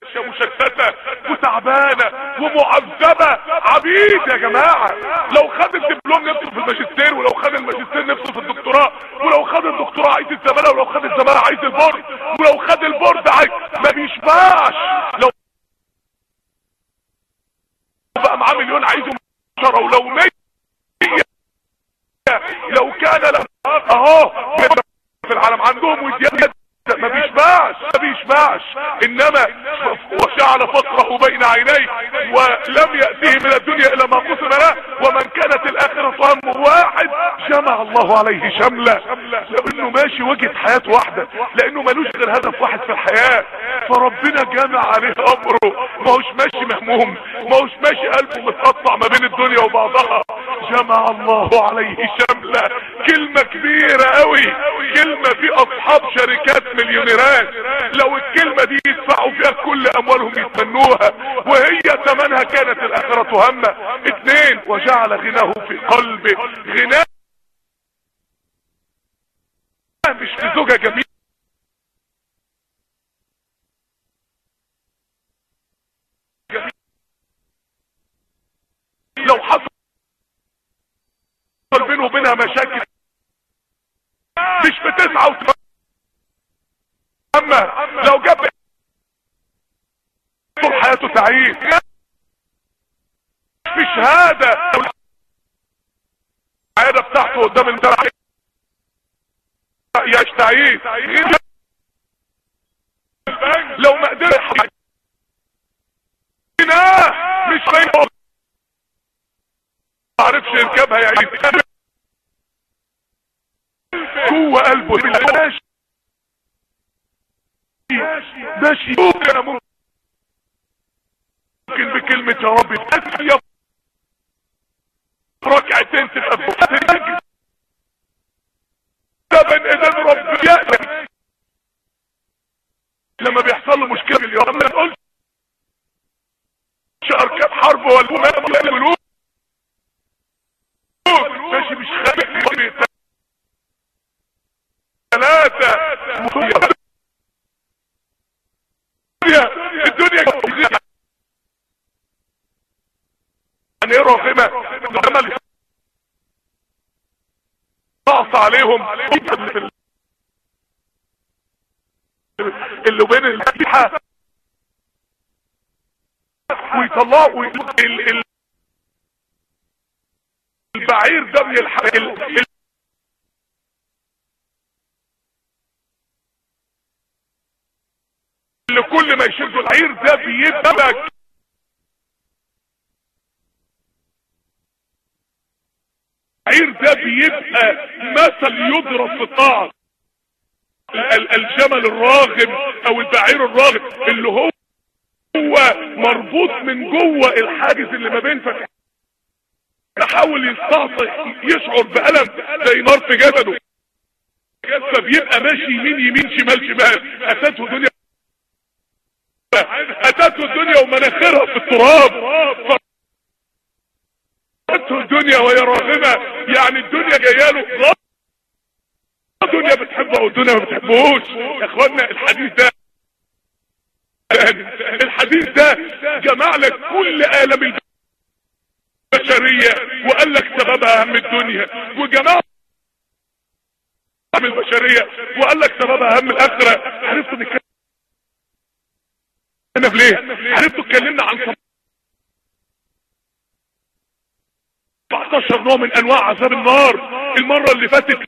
مشتتة وتعبانة ومعذبة عبيد يا جماعة لو خد الدبلوم نفسه في الماجستير ولو خد الماجستير نفسه في الدكتوراه ولو خد الدكتوراه عايز الزمالة ولو خد الزمالة عايز البورد ولو خد البورد عايز ما بيشبعش لو بقى معاه مليون عايزه عشرة ولو مية لو كان له اهو في العالم عندهم وزيادة ما بيشبعش ما بيشبعش انما وشعل فقره بين عينيه ولم يأتيه من الدنيا الا ما قسم له ومن كانت الاخرة همه واحد جمع الله عليه شملة لانه ماشي وجهة حياة واحدة لانه ملوش غير هدف واحد في الحياة فربنا جمع عليه امره ما هوش ماشي مهموم ما هوش ماشي قلبه متقطع ما بين الدنيا وبعضها جمع الله عليه شملة كلمة كبيرة قوي كلمة في اصحاب شركات مليونيرات لو الكلمة دي يدفعوا فيها كل اموالهم يتمنوها وهي ثمنها كانت الاخرة همة اثنين وجعل غناه في قلبه غناه مش في زوجة جميلة لو حصل بينه وبينها مشاكل مش بتسعة وتمانية اما لو جاب طول حياته سعيد مش هذا العيادة بتاعته قدام المدرع يعيش سعيد لو ما قدرش مش غير ما عرفش يركبها يعيش جوه قلبه ماشي ماشي ممكن ممكن بكلمة يا رب يا ركعتين تبقى فوق ده بين ايدين رب يأتي لما بيحصل له مشكلة اليوم ما نقولش اركاب حرب ولا ملوك ماشي مش خابئ ثلاثة الدنيا يعني ايه راغمة عمل نقص عليهم اللي بين الفتحة ويطلعوا البعير ده من الحق اللي كل ما يشدوا العير ده بيبقى العير ده بيبقى مثل يضرب في الطاعة الجمل الراغب او البعير الراغب اللي هو هو مربوط من جوه الحاجز اللي ما بين فتح يحاول يستعصي يشعر بألم زي نار في جسده فبيبقى ماشي يمين يمين شمال شمال اتته دنيا اتته الدنيا ومناخرها في التراب اتته الدنيا وهي راغمة يعني الدنيا جايه له الدنيا بتحبه والدنيا ما بتحبهوش يا اخوانا الحديث ده الحديث ده جمع لك كل آلم البشرية وقال لك سببها هم الدنيا وجمع هم البشرية وقال لك سببها هم الآخرة عرفت نتكلم انا ليه عرفتوا اتكلمنا عن 17 نوع من انواع عذاب النار المرة اللي فاتت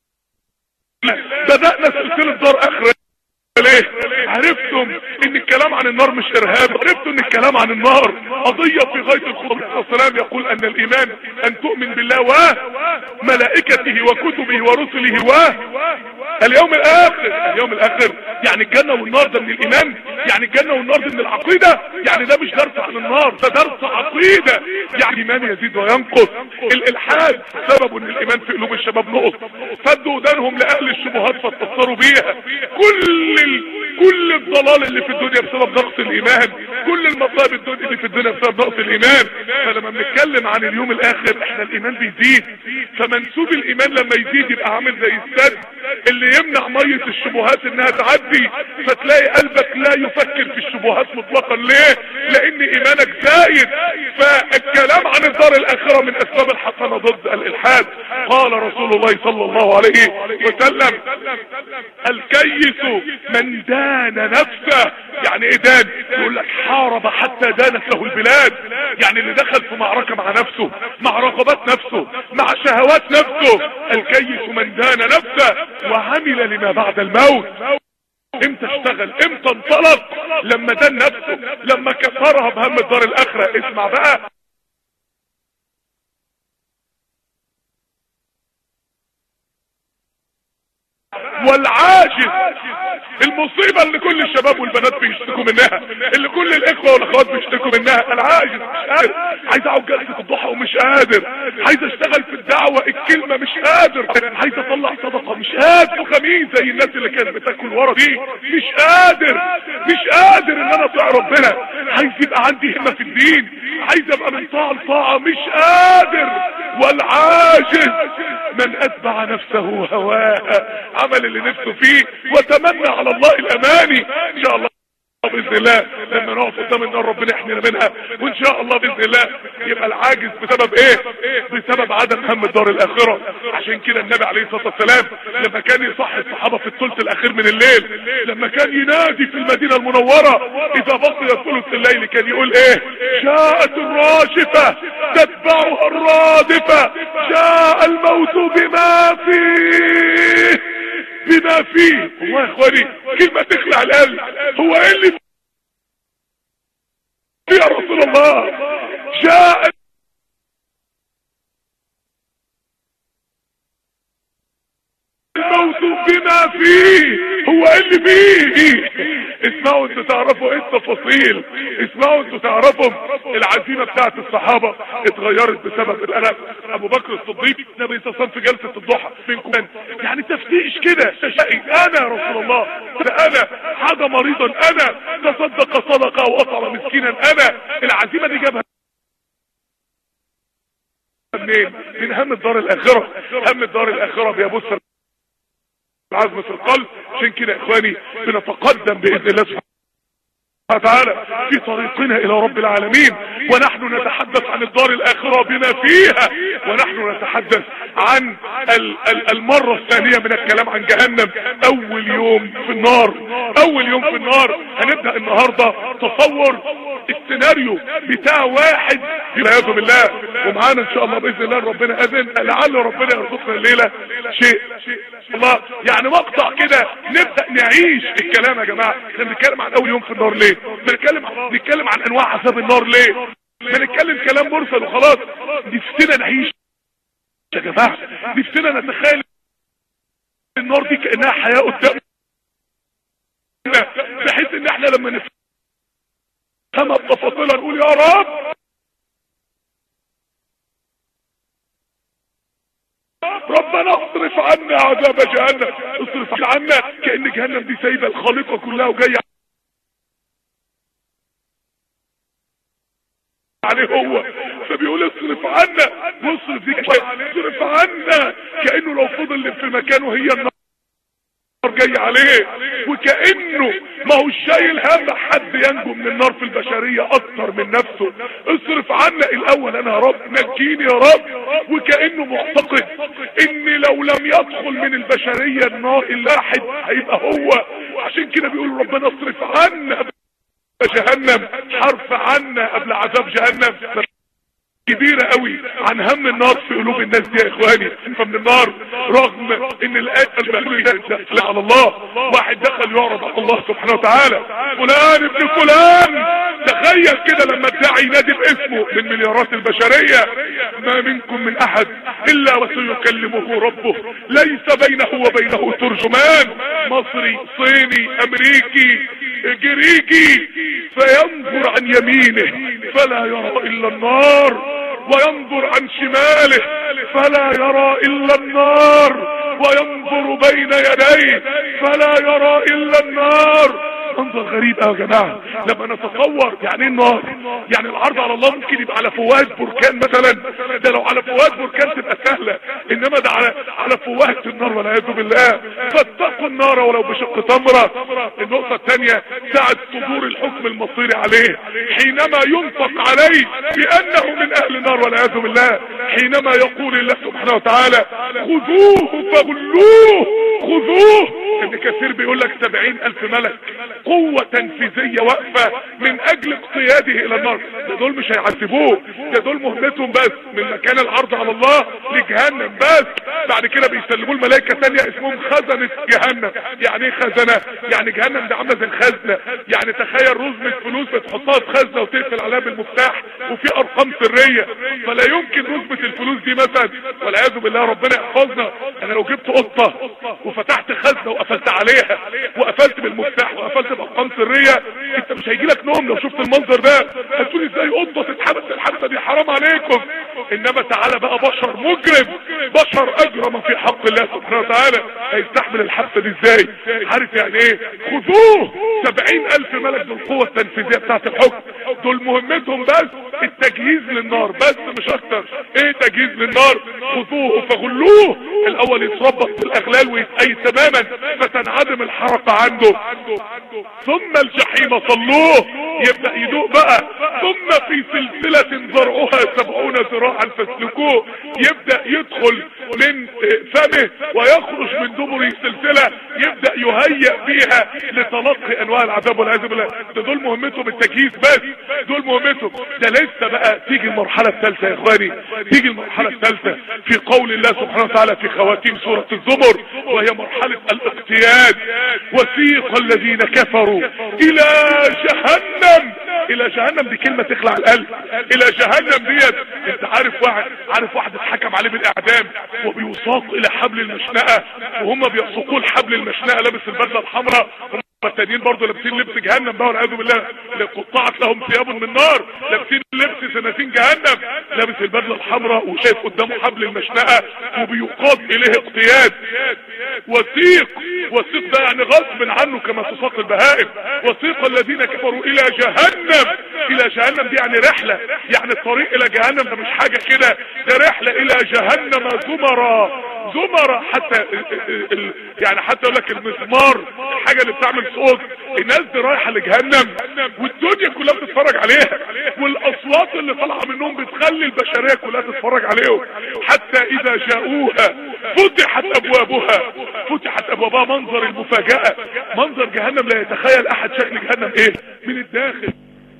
بدأنا سلسلة دار اخرة ليه عرفتم ان الكلام عن النار مش ارهاب عرفتوا ان الكلام عن النار قضية في غاية الخطب والسلام يقول ان الايمان ان تؤمن بالله و ملائكته وكتبه ورسله و اليوم الاخر اليوم الاخر يعني الجنة والنار ده من الايمان يعني الجنة والنار ده من العقيدة يعني ده مش درس عن النار ده درس عقيدة يعني الايمان يزيد وينقص الالحاد سببه ان الايمان في قلوب الشباب نقص فدوا ودانهم لاهل الشبهات فاستثروا بيها كل ال... كل الضلال اللي في الدنيا بسبب نقص الايمان كل المصائب الدنيا اللي في الدنيا بسبب نقص الايمان فلما بنتكلم عن اليوم الاخر احنا الايمان بيزيد فمنسوب الايمان لما يزيد يبقى عامل زي السد اللي يمنع مية الشبهات انها تعدي فتلاقي قلبك لا يفكر في الشبهات مطلقا ليه لان ايمانك زايد فالكلام عن الدار الاخرة من اسباب الحسنة ضد الالحاد قال رسول الله صلى الله عليه وسلم الكيس من دان نفسه يعني ايه دان يقول لك حارب حتى دانت له البلاد يعني اللي دخل في معركة مع نفسه مع رغبات نفسه مع شهوات نفسه الكيس من دان نفسه وعمل لما بعد الموت امتى اشتغل امتى انطلق لما دان نفسه لما كسرها بهم الدار الاخرة اسمع بقى والعاجز المصيبة اللي كل الشباب والبنات بيشتكوا منها اللي كل الاخوة والاخوات بيشتكوا منها العاجز مش قادر عايز اقعد جلسة الضحى ومش قادر عايز اشتغل في الدعوة الكلمة مش قادر عايز اطلع صدقة مش قادر خميس زي الناس اللي كانت بتاكل ورا دي مش قادر مش قادر ان انا اطيع ربنا عايز يبقى عندي همة في الدين عايز ابقى من طاعة لطاعة مش قادر والعاجز من اتبع نفسه هواها عمل اللي نفسه فيه وتمنى على الله الاماني ان شاء الله باذن الله لما نقف قدام النار ربنا يحمينا منها وان شاء الله باذن الله يبقى العاجز بسبب ايه بسبب عدم هم الدار الاخره عشان كده النبي عليه الصلاه والسلام لما كان يصحي الصحابه في الثلث الاخير من الليل لما كان ينادي في المدينه المنوره اذا بقي ثلث الليل كان يقول ايه جاءت الراشفه تتبعها الرادفه جاء الموت بما فيه بما فيه والله يا اخواني كلمة تخلع القلب هو ايه اللي يا رسول الله جاء الموت بما فيه هو ايه اللي فيه اسمعوا انتوا تعرفوا ايه التفاصيل اسمعوا انتوا تعرفوا العزيمة بتاعت الصحابة اتغيرت بسبب القلق ابو بكر الصديق النبي صلى الله عليه وسلم في جلسة الضحى منكم يعني تفتيش كده انا يا رسول الله انا حاجة مريضا انا تصدق صدقة واطعم مسكينا انا العزيمة دي جابها منين من هم الدار الاخرة هم الدار الاخرة بيبص العزم في القلب عشان كده اخواني بنتقدم باذن الله سبحانه وتعالى في طريقنا الى رب العالمين ونحن نتحدث عن الدار الاخرة بما فيها ونحن نتحدث عن ال ال المرة الثانية من الكلام عن جهنم اول يوم في النار اول يوم في النار هنبدأ النهاردة تصور السيناريو بتاع واحد والعياذ بالله ومعانا ان شاء الله باذن الله ربنا اذن لعل ربنا يرزقنا الليله شيء الله يعني مقطع كده نبدا نعيش الكلام يا جماعه احنا بنتكلم عن اول يوم في النار ليه بنتكلم بنتكلم عن انواع عذاب النار ليه بنتكلم كلام مرسل وخلاص نفسنا نعيش يا جماعه نفسنا نتخيل النار دي كانها حياه قدامنا بحيث ان احنا لما نفهمها بتفاصيلها نقول يا رب ربنا اصرف عنا عذاب جهنم اصرف عنا كأن جهنم دي سايبة الخالقة كلها وجاية عليه هو فبيقول اصرف عنا واصرف ديك اصرف عنا كأنه لو فضل في مكانه هي النار جاي عليه وكأنه ما هو شايل هم حد ينجو من النار في البشرية اكتر من نفسه اصرف عنا الاول انا يا رب نجيني يا رب وكأنه معتقد ان لو لم يدخل من البشرية النار الواحد هيبقى هو عشان كده بيقول ربنا اصرف عنا جهنم حرف عنا قبل عذاب جهنم كبيرة قوي عن هم النار في قلوب الناس دي يا اخواني فمن النار رغم ان القتل دخل على الله واحد دخل يعرض على الله سبحانه وتعالى فلان ابن فلان تخيل كده لما الداعي ينادي باسمه من مليارات البشرية ما منكم من احد الا وسيكلمه ربه ليس بينه وبينه ترجمان مصري صيني امريكي جريكي فينظر عن يمينه فلا يرى الا النار وينظر عن شماله فلا يرى الا النار وينظر بين يديه فلا يرى الا النار منظر غريب قوي يا جماعه لما نتصور يعني ايه النار يعني العرض على الله ممكن يبقى على فوهة بركان مثلا ده لو على فوهة بركان تبقى سهله انما ده على على فوهة النار والعياذ بالله فاتقوا النار ولو بشق تمره النقطه الثانيه ساعه صدور الحكم المصيري عليه حينما ينطق عليه بانه من اهل النار والعياذ بالله حينما يقول الله سبحانه وتعالى خذوه فغلوه خذوه ابن كثير بيقول لك سبعين الف ملك قوة تنفيذية واقفة من اجل اقتياده الى النار ده دول مش هيعذبوه ده دول مهمتهم بس من مكان العرض على الله لجهنم بس بعد كده بيسلموه الملائكة تانية اسمهم خزنة جهنم يعني ايه خزنة يعني جهنم ده عاملة زي الخزنة يعني تخيل رزمة فلوس بتحطها في خزنة وتقفل عليها بالمفتاح وفي ارقام سرية فلا يمكن رزمة الفلوس دي مثلا والعياذ بالله ربنا يحفظنا انا لو جبت قطة وفتحت خزنة وقفلت عليها وقفلت بالمفتاح وقفلت بارقام سرية انت مش هيجي لك نوم لو شفت المنظر ده هتقول ازاي قطة تتحبس الحبسة دي حرام عليكم انما تعالى بقى بشر مجرم بشر اجرم في حق الله سبحانه وتعالى هيستحمل الحبسة دي ازاي عارف يعني ايه خذوه سبعين الف ملك بالقوة التنفيذية بتاعت الحكم دول مهمتهم بس التجهيز للنار بس مش اكتر ايه تجهيز للنار خذوه فغلوه الاول يتربط بالاغلال ويتأيد تماما فتنعدم الحركة عنده ثم الجحيم صلوه يبدأ يدوق بقى ثم في سلسلة ذرعها سبعون ذراعا فاسلكوه يبدأ يدخل من فمه ويخرج من دبره سلسلة يبدأ يهيئ فيها لتلقي انواع العذاب والعياذ بالله ده دول مهمتهم التجهيز بس دول مهمتهم ده لسه بقى تيجي المرحلة الثالثة يا اخواني تيجي المرحلة الثالثة في قول الله سبحانه وتعالى في خواتيم سورة الزمر وهي مرحلة الاقتياد وسيق الذين كفروا الى جهنم الى جهنم دي كلمة تخلع القلب الى جهنم ديت انت عارف واحد عارف واحد اتحكم عليه بالاعدام وبيساق الى حبل المشنقة وهم بيسوقوه الحبل المشنقة لابس البدلة الحمراء التانيين برضه لابسين لبس جهنم بقى والعياذ بالله قطعت لهم ثياب من نار لابسين لبس سنتين جهنم لابس البدله الحمراء وشايف قدامه حبل المشنقه وبيقاد اليه اقتياد وثيق وثيق ده يعني غصب عنه كما تساق البهائم وثيق الذين كفروا الى جهنم الى جهنم دي يعني رحله يعني الطريق الى جهنم ده مش حاجه كده ده رحله الى جهنم زمرا زمرة حتى ال ال يعني حتى يقول لك المسمار الحاجة اللي بتعمل صوت الناس دي رايحة لجهنم والدنيا كلها بتتفرج عليها والاصوات اللي طالعة منهم بتخلي البشرية كلها تتفرج عليهم حتى اذا جاءوها فتحت ابوابها فتحت ابوابها منظر المفاجأة منظر جهنم لا يتخيل احد شكل جهنم ايه من الداخل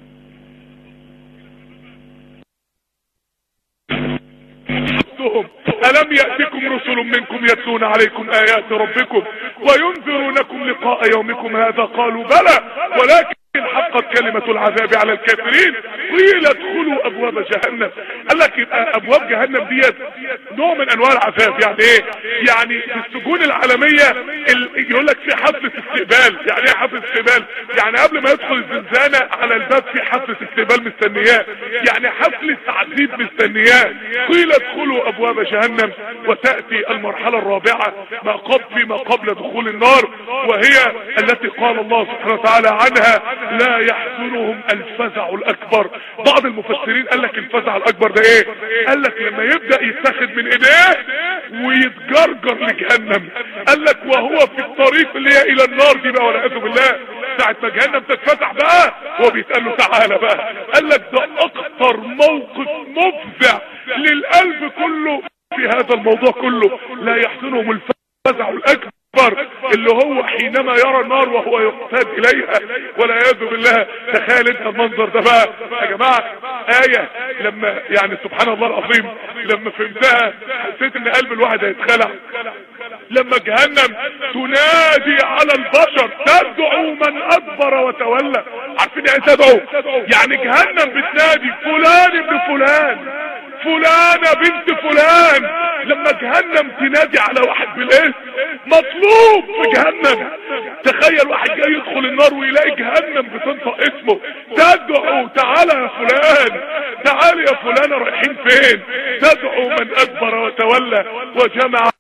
نفسهم ألم يأتكم رسل منكم يتلون عليكم آيات ربكم وينذرونكم لقاء يومكم هذا قالوا بلى ولكن حقت كلمة العذاب على الكافرين قيل ادخلوا ابواب جهنم قال لك يبقى ابواب جهنم ديت نوع من انواع العذاب يعني ايه يعني في السجون العالمية يقول لك في حفلة استقبال يعني ايه حفلة استقبال يعني قبل ما يدخل الزنزانة على الباب في حفلة استقبال مستنياه يعني حفلة تعذيب مستنياه قيل ادخلوا ابواب جهنم وتأتي المرحلة الرابعة ما قبل فيما قبل دخول النار وهي التي قال الله سبحانه وتعالى عنها لا يحزنهم الفزع الاكبر بعض المفسرين قال لك الفزع الاكبر ده ايه قال لك لما يبدأ يتاخد من ايديه ويتجرجر لجهنم قال لك وهو في الطريق اللي هي الى النار دي بقى والعياذ بالله ساعة ما جهنم تتفتح بقى هو بيتقال له تعالى بقى قال لك ده اكتر موقف مفزع للقلب كله في هذا الموضوع كله لا يحزنهم الفزع الاكبر اللي هو حينما يرى النار وهو يقتاد اليها والعياذ بالله تخيل انت المنظر ده بقى يا جماعه ايه لما يعني سبحان الله العظيم لما فهمتها حسيت ان قلب الواحد هيتخلع لما جهنم تنادي على البشر تدعو من ادبر وتولى عارفين ايه تدعو يعني جهنم بتنادي فلان ابن فلان فلانة بنت فلان لما جهنم تنادي على واحد بالاسم مطلوب في جهنم تخيل واحد جاي يدخل النار ويلاقي جهنم بتنطق اسمه تدعو تعالى يا فلان تعالى يا فلانة رايحين فين تدعو من ادبر وتولى وجمع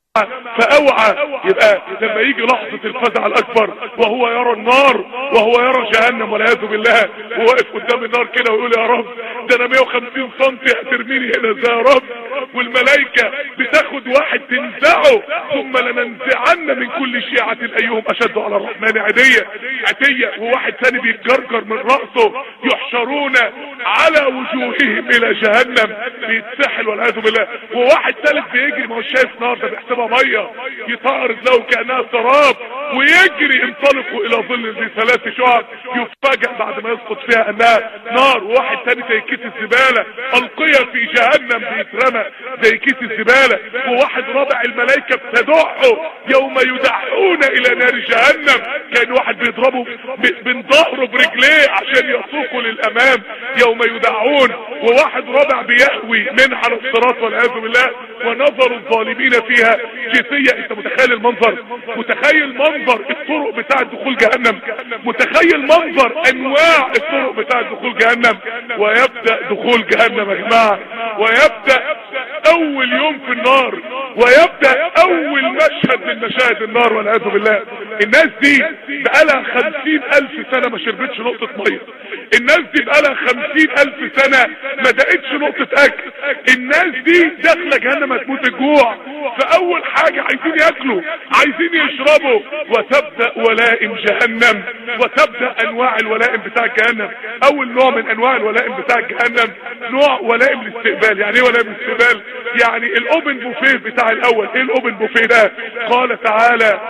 فاوعى يبقى لما يجي لحظة الفزع الاكبر وهو يرى النار وهو يرى جهنم والعياذ بالله وواقف قدام النار كده ويقول يا رب ده انا 150 سم هترميني هنا ازاي يا رب والملائكة بتاخد واحد تنزعه ثم لننزعن من كل شيعة ايهم اشد على الرحمن عدية عتية وواحد ثاني بيتجرجر من رأسه يحشرون على وجوههم الى جهنم بيتسحل والعياذ بالله وواحد ثالث بيجري ما هو شايف نار ده بيحسبها ميه يطارد له كانها سراب ويجري ينطلقوا الى ظل ذي ثلاث شعب يفاجئ بعد ما يسقط فيها انها نار وواحد ثاني زي كيس الزباله القيا في جهنم بيترمى زي كيس الزباله وواحد رابع الملائكه بتدعه يوم يدعون الى نار جهنم كان واحد بيضربه من ظهره برجليه عشان يسوقوا للامام يوم يدعون وواحد رابع بيهوي من على الصراط والعياذ بالله ونظر الظالمين فيها جثية انت متخيل المنظر متخيل منظر الطرق بتاع دخول جهنم متخيل منظر انواع الطرق بتاع دخول جهنم ويبدأ دخول جهنم يا جماعة ويبدأ اول يوم في النار ويبدأ اول مشهد من مشاهد النار والعياذ بالله الناس دي بقالها خمسين الف سنة ما شربتش نقطة مية الناس دي بقالها خمسين الف سنة ما دقتش نقطة اكل الناس دي داخلة جهنم هتموت الجوع فاول حاجة عايزين ياكلوا عايزين يشربوا وتبدأ ولائم جهنم وتبدأ انواع الولائم بتاع جهنم اول نوع من انواع الولائم بتاع جهنم نوع ولائم الاستقبال يعني ايه ولائم الاستقبال يعني الاوبن بوفيه بتاع الاول ايه الاوبن بوفيه ده قال تعالى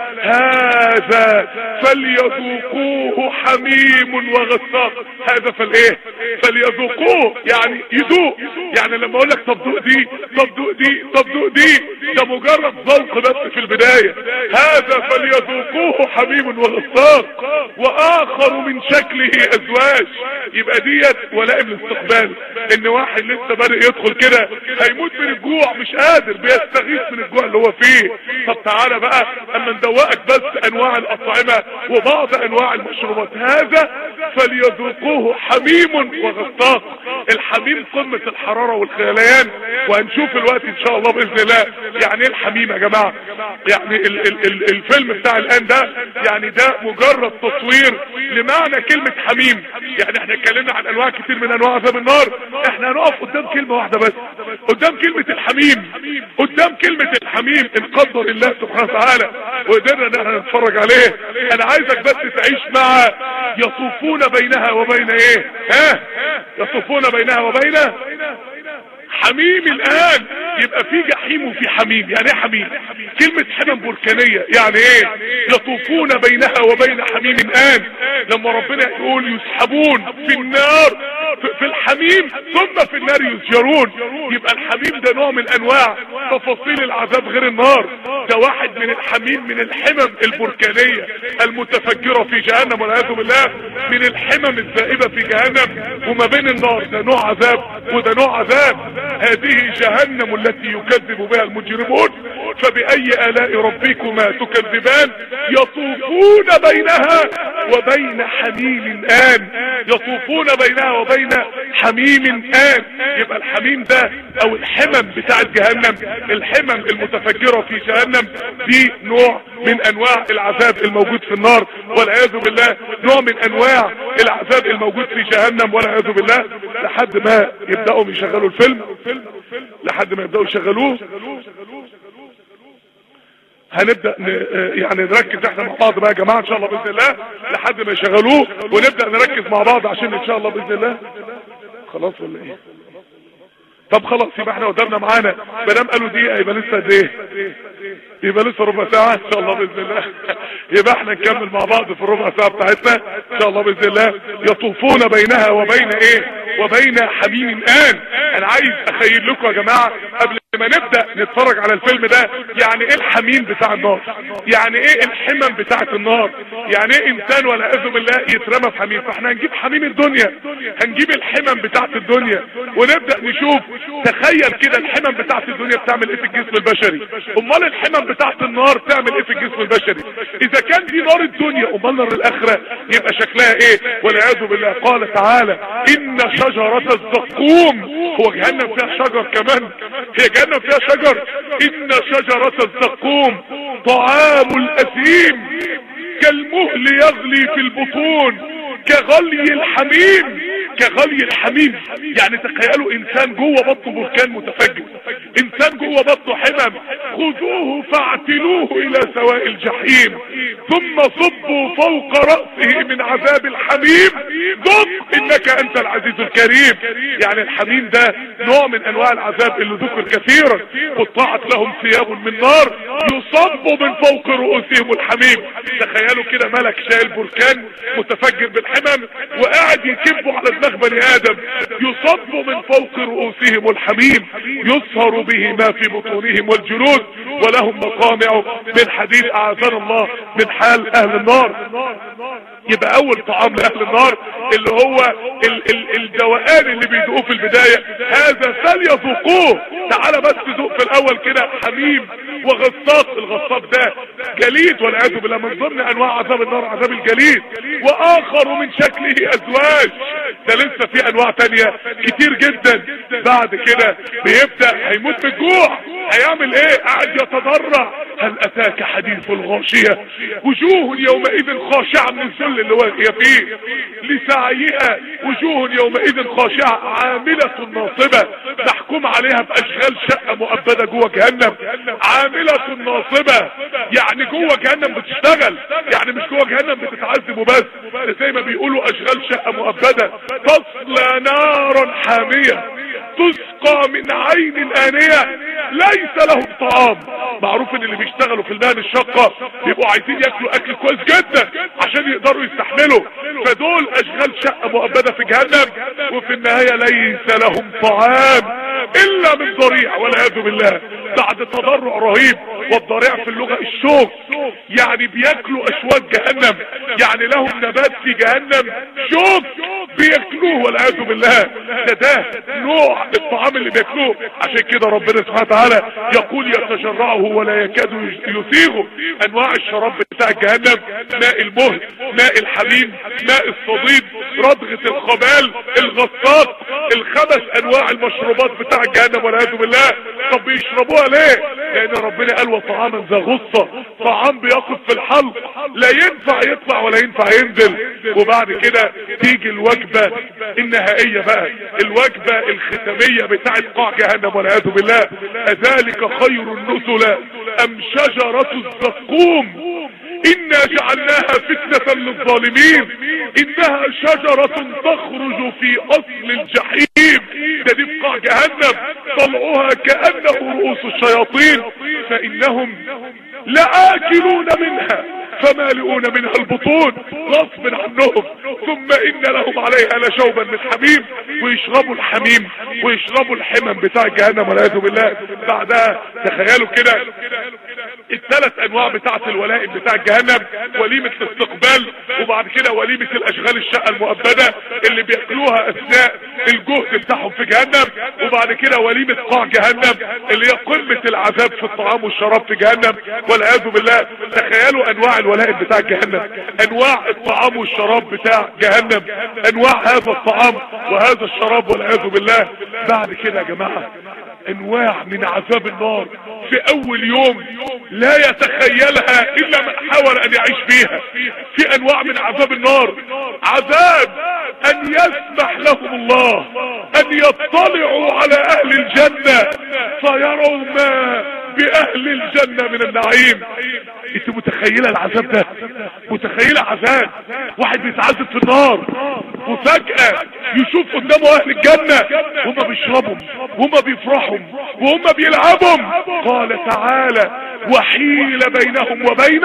هذا فليذوقوه حميم وغساق هذا فالايه فليذوقوه يعني يذوق يعني لما اقول لك طب دوق دي طب دوق دي طب دوق دي ده مجرد ذوق بس في البداية هذا فليذوقوه حميم وغساق واخر من شكله ازواج يبقى ديت ولائم الاستقبال ان واحد لسه بادئ يدخل كده هيموت من الجوع مش قادر بيستغيث من الجوع اللي هو فيه طب تعالى بقى اما ندوقك بس انواع الاطعمة وبعض انواع المشروبات هذا فليذوقوه حميم وغساق الحميم قمة الحرارة والخيليان وهنشوف الوقت ان شاء الله باذن الله يعني ايه الحميم يا جماعة يعني ال ال ال الفيلم بتاع الان ده يعني ده مجرد تصوير لمعنى كلمة حميم يعني احنا اتكلمنا عن انواع كتير من انواع عذاب النار احنا هنقف قدام كلمة واحدة بس قدام كلمة الحميم قدام كلمة الحميم ان قدر الله سبحانه وتعالى وقدرنا ان احنا نتفرج عليه انا عايزك بس تعيش مع يطوفون بينها وبين ايه ها يطوفون بينها وبين حميم الان يبقى في جحيم وفي حميم يعني ايه حميم كلمة حمم بركانية يعني ايه يطوفون بينها وبين حميم الان لما ربنا يقول يسحبون في النار في الحميم ثم في النار يسجرون يبقى الحميم ده نوع من انواع تفاصيل العذاب غير النار ده واحد من الحميم من الحمم البركانية المتفجرة في جهنم والعياذ بالله من الحمم الذائبة في جهنم وما بين النار ده نوع عذاب وده نوع عذاب هذه جهنم التي يكذب بها المجرمون فبأي آلاء ربكما تكذبان يطوفون بينها وبين حميم آن يطوفون بينها وبين حميم آن يبقى الحميم ده او الحمم بتاعت جهنم الحمم المتفجرة في جهنم دي نوع من انواع العذاب الموجود في النار والعياذ بالله نوع من انواع العذاب الموجود في جهنم والعياذ بالله لحد ما يبدأوا يشغلوا الفيلم لحد ما يبدأوا يشغلوه هنبدأ ن... يعني نركز احنا مع بعض بقى يا جماعة ان شاء الله بإذن الله لحد ما يشغلوه ونبدأ نركز مع بعض عشان ان شاء الله بإذن الله خلاص ولا ايه طب خلاص يبقى احنا قدامنا معانا مدام قالوا دقيقة يبقى لسه قد ايه يبقى لسه ربع ساعة ان شاء الله بإذن الله يبقى احنا نكمل مع بعض في الربع ساعة بتاعتنا ان شاء الله بإذن الله يطوفون بينها وبين ايه وبين حميم آن انا عايز اخيل لكم يا جماعة قبل ما نبدأ نتفرج على الفيلم ده يعني ايه الحميم بتاع النار يعني ايه الحمم بتاعت النار يعني ايه انسان ولا اذو بالله يترمى في حميم فاحنا هنجيب حميم الدنيا هنجيب الحمم بتاعت الدنيا ونبدأ نشوف تخيل كده الحمم بتاعت الدنيا بتعمل ايه في الجسم البشري امال الحمم بتاعت النار تعمل ايه في الجسم البشري اذا كان دي نار الدنيا امال نار الاخرة يبقى شكلها ايه والعياذ بالله قال تعالى ان شجرة الزقوم هو جهنم فيها شجر كمان هي جهنم فيها شجر ان شجرة الزقوم طعام الاثيم كالمهل يغلي في البطون كغلي الحميم كغلي الحميم يعني تخيلوا انسان جوه بطنه بركان متفجر انسان جوه بطنه حمم خذوه فاعتلوه الى سواء الجحيم ثم صبوا فوق رأسه من عذاب الحميم ذق انك انت العزيز الكريم يعني الحميم ده نوع من انواع العذاب اللي ذكر كثيرا قطعت لهم ثياب من نار يصب من فوق رؤوسهم الحميم تخيلوا كده ملك شايل بركان متفجر بالحمم وقاعد يكبوا على دماغ بني ادم يصب من فوق رؤوسهم الحميم يصهر به ما في بطونهم والجلود ولهم مقامع من حديد اعاذنا الله من حال اهل النار يبقى اول طعام لاهل النار اللي هو ال ال الدوقان اللي بيدوقوه في البداية هذا فليذوقوه تعالى بس ذوق في الاول كده حميم وغصاق الغصاق ده جليد والعياذ بالله من ضمن انواع عذاب النار عذاب الجليد واخر من شكله ازواج ده لسه في انواع تانية كتير جدا بعد كده بيبدأ هيموت بالجوع هيعمل ايه قاعد يتضرع هل اتاك حديث الغاشية وجوه يومئذ خاشعة من الذل اللي هي فيه لسعيها وجوه يومئذ خاشعة عاملة ناصبة محكوم عليها باشغال شقة مؤبدة جوه جهنم عاملة ناصبة يعني جوه جهنم بتشتغل يعني مش جوه جهنم بتتعذب وبس زي ما بيقولوا اشغال شقة مؤبدة تصلى نارا حامية تسقى من عين الآنية ليس لهم طعام معروف ان اللي بيشتغلوا في المهن الشاقة بيبقوا عايزين ياكلوا اكل كويس جدا عشان يقدروا يستحملوا فدول اشغال شقة مؤبدة في جهنم وفي النهاية ليس لهم طعام الا من ضريع والعياذ بالله بعد تضرع رهيب والضريع في اللغة الشوك يعني بياكلوا اشواك جهنم يعني لهم نبات في جهنم شوك بياكلوه والعياذ بالله ده ده نوع الطعام اللي بياكلوه عشان كده ربنا سبحانه وتعالى يقول يتجرعه ولا يكاد يسيغه انواع الشراب بتاع جهنم ماء المهل ماء الحميم ماء الصديد ردغة الخبال الغساق الخمس انواع المشروبات بتاع جهنم والعياذ بالله طب بيشربوها ليه لان ربنا قال وطعاما ذا غصة طعام بيقف في الحلق لا ينفع يطلع ولا ينفع ينزل وبعد كده تيجي الوجبة النهائية بقى الوجبة الختامية بتاعت قاع جهنم والعياذ بالله اذلك خير النزل ام شجرة الزقوم انا جعلناها فتنة للظالمين انها شجرة تخرج في اصل الجحيم ده دي في قاع جهنم طلعوها كأنه رؤوس الشياطين فانهم لآكلون منها فمالئون منها البطون غصب عنهم ثم ان لهم عليها لشوبا من حميم ويشربوا الحميم ويشربوا الحمم بتاع جهنم والعياذ بالله بعدها تخيلوا كده الثلاث انواع بتاعه الولائم بتاع جهنم وليمة الاستقبال وبعد كده وليمة الاشغال الشقة المؤبدة اللي بياكلوها اثناء الجهد بتاعهم في جهنم وبعد كده وليمة قاع جهنم اللي هي قمة العذاب في الطعام والشراب في جهنم والعياذ بالله تخيلوا انواع الولائم بتاع جهنم انواع الطعام والشراب بتاع جهنم انواع هذا الطعام وهذا الشراب والعياذ بالله بعد كده يا جماعة انواع من عذاب النار في اول يوم لا يتخيلها الا من حاول ان يعيش فيها في انواع من عذاب النار عذاب ان يسمح لهم الله ان يطلعوا على اهل الجنة فيروا ما باهل الجنة من النعيم انت متخيلة العذاب ده متخيلة عذاب واحد بيتعذب في النار وفجأة يشوف قدامه اهل الجنة وهم بيشربهم وهم بيفرحوا وهم بيلعبهم قال تعالى وحيل بينهم وبين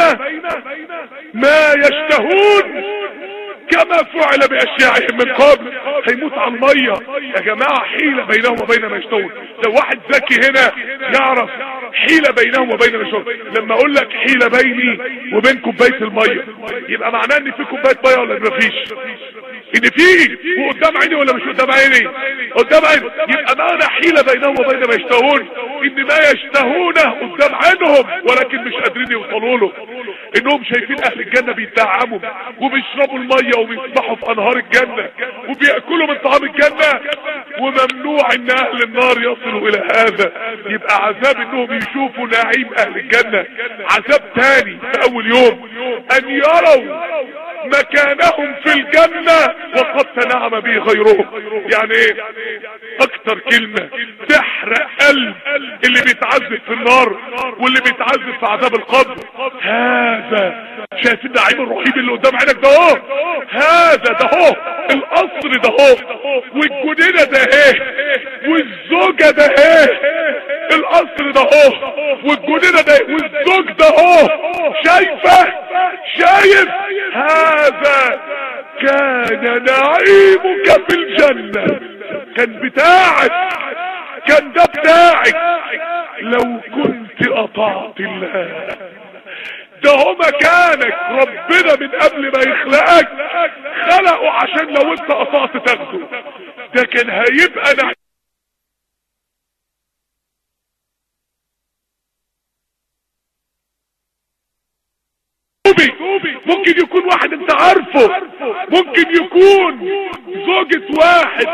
ما يشتهون كما فعل باشياعهم من قبل هيموت على المية يا جماعة حيلة بينهم وبين ما يشتهون لو واحد ذكي هنا يعرف حيلة بينهم وبين ما يشتهون لما اقول لك حيلة بيني وبين كوباية المية يبقى معناه ان في كوباية مية ولا مفيش ان في وقدام عيني ولا مش قدام عيني قدام عيني يبقى معنى حيلة بينهم وبين ما يشتهون ان ما يشتهونه قدام عينهم ولكن مش قادرين يوصلوا له انهم شايفين اهل الجنة بيتعموا وبيشربوا المية وبيسبحوا في انهار الجنة وبيأكلوا من طعام الجنة وممنوع ان اهل النار يصلوا الى هذا يبقى عذاب انهم يشوفوا نعيم اهل الجنة عذاب تاني في اول يوم ان يروا مكانهم في الجنة وقد تنعم به غيرهم يعني ايه اكتر كلمة تحرق قلب اللي بيتعذب في النار واللي بيتعذب في عذاب القبر هذا شايف النعيم الرهيب اللي قدام عينك ده اهو هذا ده اهو القصر ده اهو والجنينه ده ايه والزوجه ده ايه القصر ده اهو والجنينه ده ايه والزوج ده اهو شايفه شايف هذا كان نعيمك في الجنه كان بتاعك كان ده بتاعك لو كنت اطعت الله ده هو مكانك ربنا من قبل ما يخلقك خلقه عشان لو انت قطعت تاخده ده كان هيبقى نعيم ممكن يكون واحد انت عارفه ممكن يكون زوجة واحد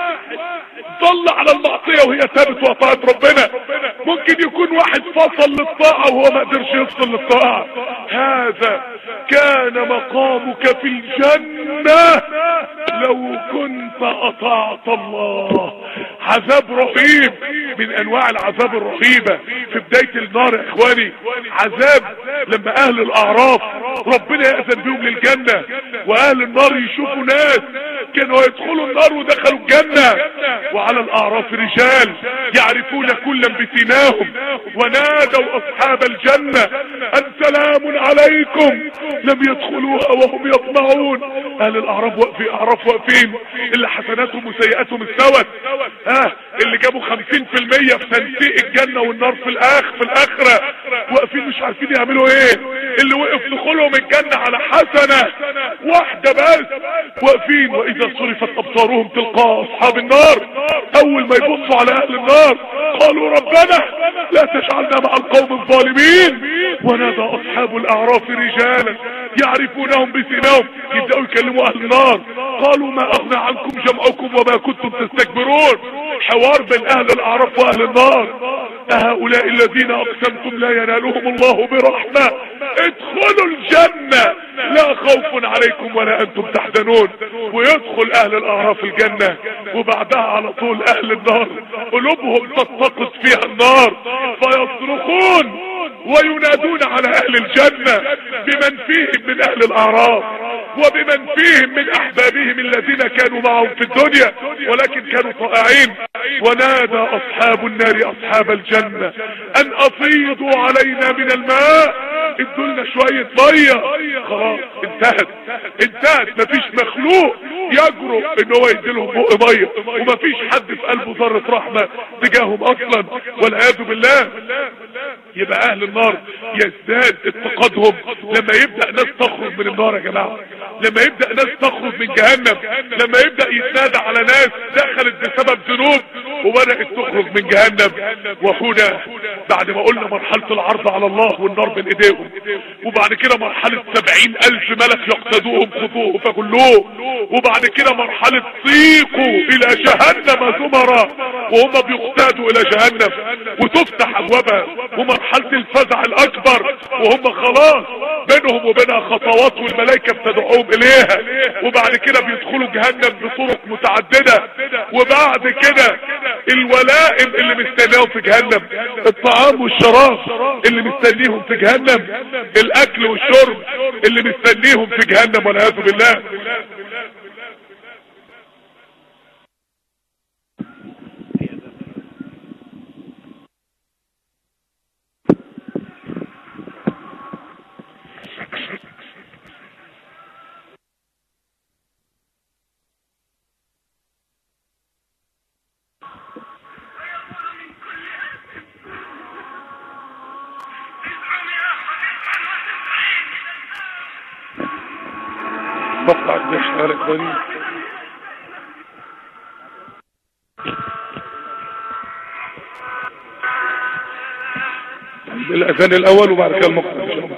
ضل على المعصية وهي ثابت وطاعت ربنا ممكن يكون واحد فصل للطاعة وهو ما قدرش يفصل للطاعة هذا كان مقامك في الجنة لو كنت اطعت الله عذاب رهيب من انواع العذاب الرهيبة في بداية النار يا اخواني عذاب لما اهل الاعراف ربنا يأذن بهم للجنة واهل النار يشوفوا ناس كانوا يدخلوا النار ودخلوا الجنة وعلى الاعراف رجال يعرفون كلا بسيماهم ونادوا اصحاب الجنة ان سلام عليكم لم يدخلوها وهم يطمعون اهل الاعراف واقفين اعراف واقفين اللي حسناتهم وسيئاتهم استوت ها اللي جابوا خمسين في المية في تنسيق الجنة والنار في الاخ في الاخرة واقفين مش عارفين يعملوا ايه اللي وقف دخولهم الجنة على حسنة واحدة بس واقفين واذا صرفت ابصارهم تلقاء اصحاب النار اول ما يبصوا على اهل النار قالوا ربنا لا تجعلنا مع القوم الظالمين ونادى اصحاب الاعراف رجالا يعرفونهم بسيماهم يبدأوا يكلموا اهل النار قالوا ما اغنى عنكم جمعكم وما كنتم تستكبرون حوار بين اهل الاعراف واهل النار هؤلاء الذين اقسمتم لا ينالهم الله برحمة ادخلوا الجنة لا خوف عليكم ولا انتم تحزنون ويدخل اهل الاعراف الجنة وبعدها على طول اهل النار قلوبهم تتقص فيها النار فيصرخون وينادون على اهل الجنة بمن فيهم من اهل الاعراف وبمن فيهم من احبابهم الذين كانوا معهم في الدنيا ولكن كانوا طائعين ونادى اصحاب النار اصحاب الجنة ان افيضوا علينا من الماء ادوا لنا شوية مية خلاص انتهت انتهت مفيش مخلوق يجرؤ ان هو يديلهم بق مية ومفيش حد في قلبه ذرة رحمة تجاههم اصلا والعياذ بالله يبقى اهل النار يزداد اتقادهم لما يبدأ ناس تخرج من النار يا جماعة لما يبدأ ناس تخرج من جهنم لما يبدأ يتنادى على ناس دخلت بسبب ذنوب وبدأت تخرج من جهنم وهنا بعد ما قلنا مرحلة العرض على الله والنار بين ايديهم وبعد كده مرحلة سبعين الف ملك يقتدوهم خذوه فكلوه وبعد كده مرحلة سيقوا الى جهنم زمرا وهم بيقتادوا الى جهنم وتفتح ابوابها ومرحلة الفزع الاكبر وهم خلاص بينهم وبينها خطوات والملائكة بتدعوهم اليها وبعد كده بيدخلوا جهنم بطرق متعددة وبعد كده الولائم اللي مستنيهم في جهنم الطعام والشراب اللي مستنيهم في جهنم الاكل والشرب اللي مستنيهم في جهنم والعياذ بالله بقطع الدش يا اخواني الاذان الاول وبعد كده المخرج ان شاء الله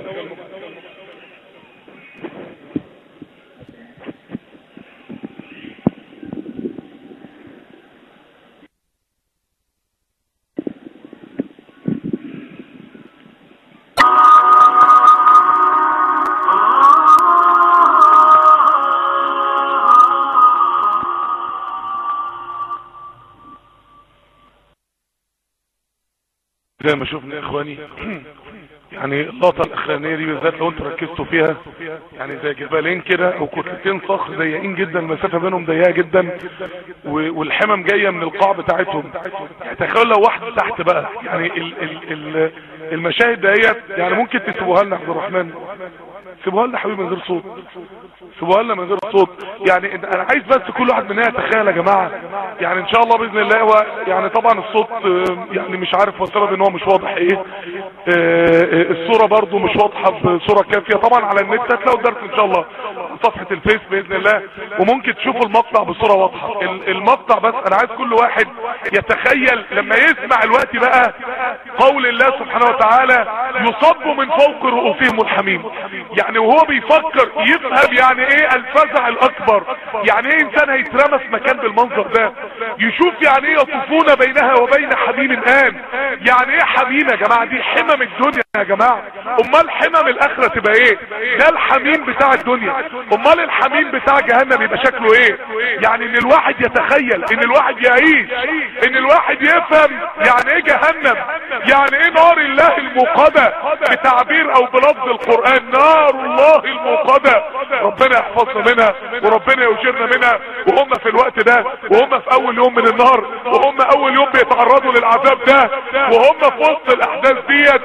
زي ما شفنا يا اخواني يعني اللقطه الاخرانيه دي بالذات لو انتوا ركزتوا فيها يعني زي جبالين كده او كتلتين صخر ضيقين جدا المسافه بينهم ضيقه جدا و- والحمم جايه من القاع بتاعتهم يعني تخيل لو واحد تحت بقى يعني ال ال ال المشاهد ديت يعني ممكن تسيبوها لنا يا عبد الرحمن سيبوها لنا حبيبي من غير صوت سيبوها لنا من غير صوت يعني إن- انا عايز بس كل واحد مننا يتخيل يا جماعه يعني ان شاء الله باذن الله هو يعني طبعا الصوت آه، يعني مش عارف هو السبب ان هو مش واضح ايه آه، آه، الصوره برضو مش واضحه بصوره كافيه طبعا على النت هتلاقوا الدرس ان شاء الله على صفحه الفيس باذن الله وممكن تشوفوا المقطع بصوره واضحه ال- المقطع بس انا عايز كل واحد يتخيل لما يسمع الوقت بقى قول الله سبحانه وتعالى يصب من فوق رؤوسهم الحميم يعني وهو بيفكر يفهم يعني ايه الفزع الاكبر يعني ايه انسان هيترمى في مكان بالمنظر ده يشوف يعني ايه يطوفون بينها وبين حميم الان يعني ايه حميم يا جماعه دي حمم الدنيا يا جماعه امال حمم الاخره تبقى ايه ده الحميم بتاع الدنيا امال الحميم بتاع جهنم يبقى شكله ايه يعني ان الواحد يتخيل ان الواحد يعيش ان الواحد يفهم يعني ايه جهنم يعني ايه نار الله الموقدة بتعبير او بلفظ القرآن نار الله الموقدة ربنا يحفظنا منها وربنا يجرنا منها وهم في الوقت ده وهم في اول يوم من النار وهم اول يوم بيتعرضوا للعذاب ده وهم في وسط الاحداث ديت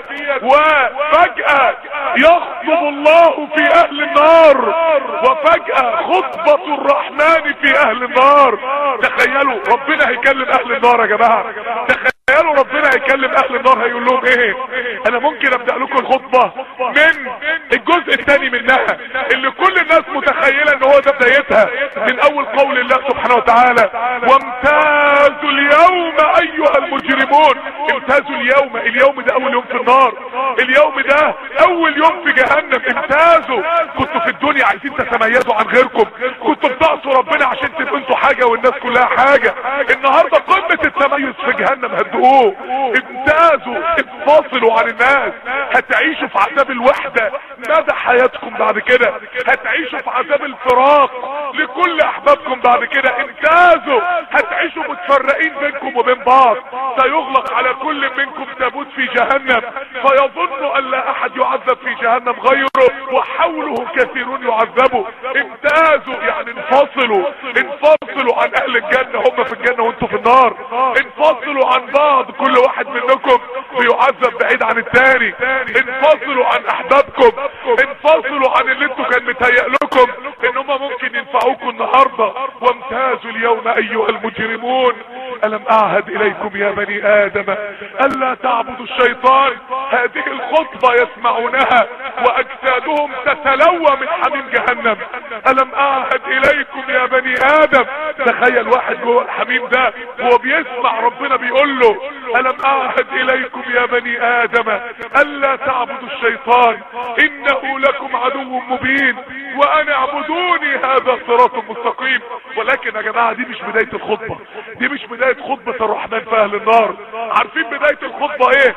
وفجأة يخطب الله في اهل النار وفجأة خطبة الرحمن في اهل النار تخيلوا ربنا هيكلم اهل النار يا جماعة تخيلوا ربنا هيكلم اهل النار هيقول لهم ايه انا ممكن ابدأ لكم الخطبة من الجزء الثاني منها اللي كل الناس متخيلة ان هو ده بدايتها من اول قول الله سبحانه وتعالى وامتازوا اليوم ايها المجرمون امتازوا اليوم اليوم ده اول يوم في النار اليوم ده اول يوم في جهنم امتازوا كنتوا في الدنيا عايزين تتميزوا عن غيركم كنتوا بتعصوا ربنا عشان تبقوا انتوا حاجة والناس كلها حاجة النهاردة قمة التميز في جهنم هتدقوه امتازوا انفصلوا عن الناس هتعيشوا في عذاب الوحدة مدى حياتكم بعد كده هتعيشوا في عذاب الفراق لكل احبابكم بعد كده امتازوا هتعيشوا متفرقين بينكم وبين بعض سيغلق على كل منكم تابوت في جهنم فيظن ان لا احد يعذب في جهنم غيره وحوله كثيرون يعذبوا امتازوا يعني انفصلوا انفصلوا عن اهل الجنة هم في الجنة وانتم في النار انفصلوا عن بعض كل واحد منكم بيعذب بعيد عن التاني انفصلوا عن احبابكم انفصلوا عن اللي انتوا كان متهيأ لكم ان هم ممكن ينفعوكم النهاردة وامتازوا اليوم ايها المجرمون الم اعهد اليكم يا بني ادم الا تعبدوا الشيطان هذه الخطبة يسمعونها واجسادهم تتلوى من حميم جهنم الم اعهد اليكم يا بني ادم تخيل واحد جوه الحميم ده وهو بيسمع ربنا بيقول له الم اعهد اليكم يا بني ادم الا تعبدوا الشيطان انه لكم عدو مبين وان اعبدوني هذا صراط مستقيم ولكن يا جماعة دي مش بداية الخطبة دي مش بداية خطبة الرحمن في اهل النار عارفين بداية الخطبة ايه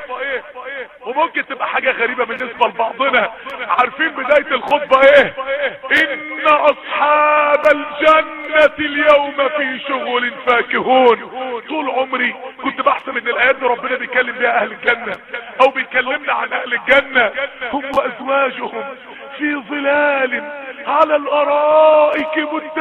وممكن تبقى حاجة غريبة بالنسبة لبعضنا عارفين بداية الخطبة ايه ان اصحاب الجنة اليوم في شغل فاكهون طول عمري كنت بحسب ان الايات دي ربنا بيكلم بيها اهل الجنة او بيكلمنا عن اهل الجنة هم وازواجهم في ظلال على الارائك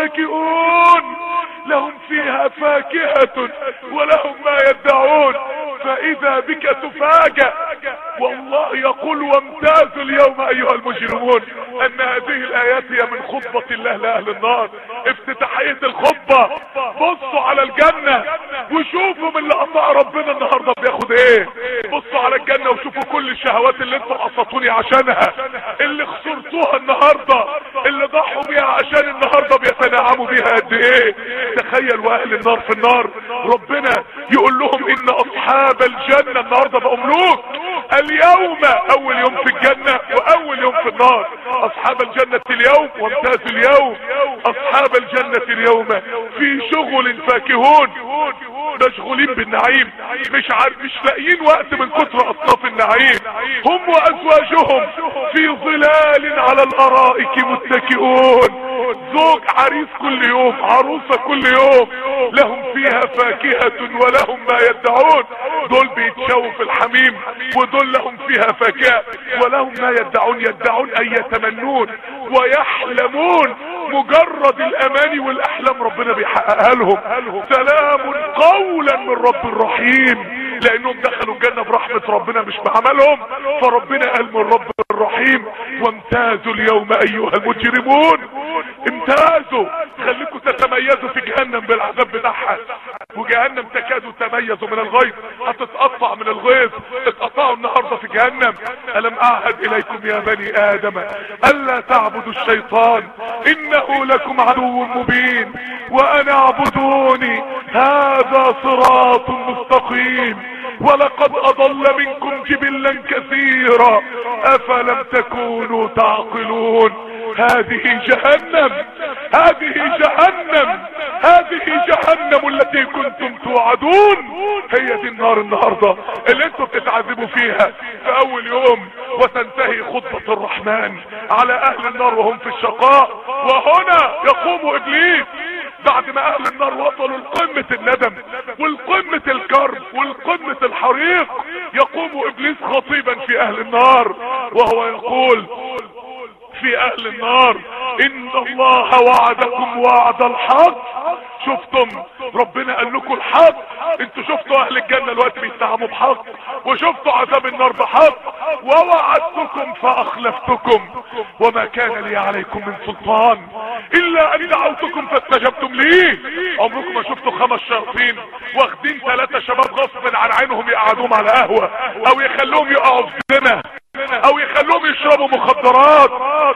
متكئون لهم فيها فاكهة ولهم ما يدعون فاذا بك تفاجأ والله يقول وامتازوا اليوم ايها المجرمون ان هذه الايات هي من خطبة الله لاهل النار افتتاحية الخطبة بصوا على الجنة وشوفوا من اللي اطاع ربنا النهاردة بياخد ايه بصوا على الجنة وشوفوا كل الشهوات اللي انتم قصتوني عشانها اللي خسرتوها النهاردة اللي ضحوا بيها عشان النهاردة بيتنعموا بيها قد ايه تخيل واهل النار في النار ربنا يقول لهم ان اصحاب الجنة النهاردة بقوا ملوك اليوم اول يوم في الجنة واول يوم في النار اصحاب الجنة اليوم وامتاز اليوم اصحاب الجنة اليوم في شغل فاكهون مشغولين بالنعيم مش عارف مش لاقيين وقت من كتر اصناف النعيم هم وازواجهم في ظلال على الارائك متكئون زوج عريس كل يوم عروسة كل يوم لهم فيها فاكهة ولهم ما يدعون دول بيتشووا في الحميم ودول لهم فيها فاكهة ولهم ما يدعون يدعون ان يتمنون ويحلمون مجرد الاماني والاحلام ربنا بيحققها لهم سلام قولا من رب الرحيم لانهم دخلوا الجنة برحمة ربنا مش بعملهم فربنا قال من رب الرحيم وامتازوا اليوم ايها المجرمون امتازوا خليكم تتميزوا في جهنم بالعذاب بتاعها وجهنم تكاد تميز من الغيظ هتتقطع من الغيظ اتقطعوا النهارده في جهنم الم اعهد اليكم يا بني ادم الا تعبدوا الشيطان انه لكم عدو مبين وانا اعبدوني هذا صراط مستقيم ولقد اضل منكم جبلا كثيرا افلم تكونوا تعقلون هذه جهنم هذه جهنم هذه جهنم التي كنتم توعدون هي دي النار النهاردة اللي انتم بتتعذبوا فيها في اول يوم وتنتهي خطبة الرحمن على اهل النار وهم في الشقاء وهنا يقوم ابليس بعد ما اهل النار وصلوا لقمة الندم والقمة الكرب والقمة الحريق يقوم ابليس خطيبا في اهل النار وهو يقول في اهل النار ان الله وعدكم وعد الحق شفتم ربنا قال لكم الحق انتوا شفتوا اهل الجنة الوقت بيتهموا بحق وشفتوا عذاب النار بحق ووعدتكم فاخلفتكم وما كان لي عليكم من سلطان الا ان دعوتكم فاستجبتم لي عمركم ما شفتوا خمس شياطين واخدين ثلاثة شباب غصب عن عينهم يقعدوهم على قهوة او يخلوهم يقعوا في زنا او يخلوهم يشربوا مخدرات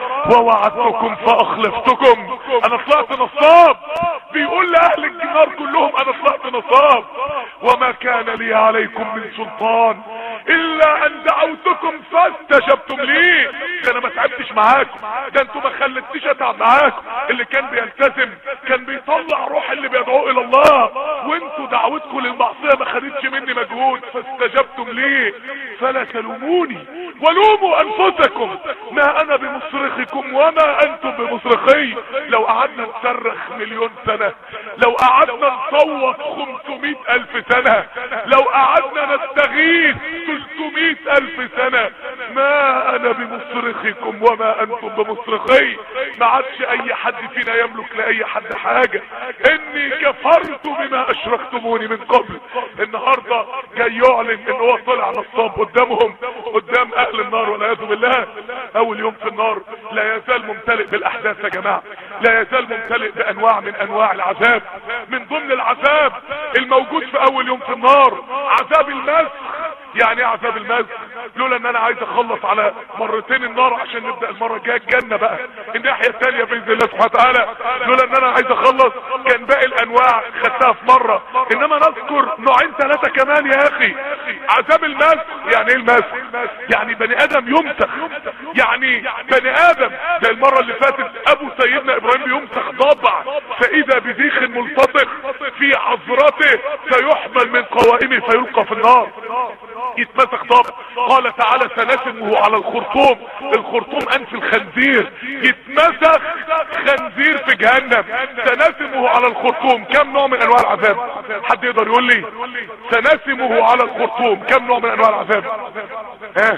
ووعدتكم فاخلفتكم انا طلعت نصاب بيقول لاهل النار كلهم انا طلعت نصاب وما كان لي عليكم من سلطان الا ان دعوتكم فاستجبتم لي ده انا ما تعبتش معاكم ده انتوا ما خلتنيش اتعب معاكم اللي كان بيلتزم كان بيطلع روح اللي بيدعوه الى الله وانتوا دعوتكم للمعصيه ما خدتش مني مجهود فاستجبتم لي فلا تلوموني ولوموا انفسكم ما انا بمصرخكم وما انتم بمصرخي لو قعدنا نصرخ مليون سنة لو قعدنا نصوت 500 الف سنة لو قعدنا نستغيث 300 الف سنة ما انا بمصرخكم وما انتم بمصرخي ما عادش اي حد فينا يملك لاي حد حاجة اني كفرت بما اشركتموني من قبل النهاردة جاي يعلن ان هو طلع نصاب قدامهم قدام اهل النار والعياذ بالله اول يوم في النار لا يزال ممتلئ بالاحداث يا جماعة لا يزال ممتلئ بانواع من انواع العذاب من ضمن العذاب الموجود في اول يوم في النار عذاب المسخ يعني ايه عذاب المسخ لولا ان انا عايز اخلص على مرتين النار عشان نبدأ المرة الجاية الجنة بقى الناحية التانية باذن الله سبحانه وتعالى لولا ان انا عايز اخلص كان باقي الانواع خدتها في مرة انما نذكر نوعين ثلاثة كمان يا اخي عذاب المسخ يعني ايه المسخ يعني بني ادم يمسخ يعني بني ادم زي المرة اللي فاتت ابو سيدنا ابراهيم بيمسخ ضبع فاذا بذيخ ملتطخ في عذرته سيحمل من قوائمه فيلقى في النار يتمسخ ضبع قال تعالى سنسمه على الخرطوم الخرطوم انف الخنزير يتمسخ خنزير في جهنم سنسمه على الخرطوم كم نوع من انواع العذاب حد يقدر يقول لي سنسمه على الخرطوم كم نوع من انواع العذاب ها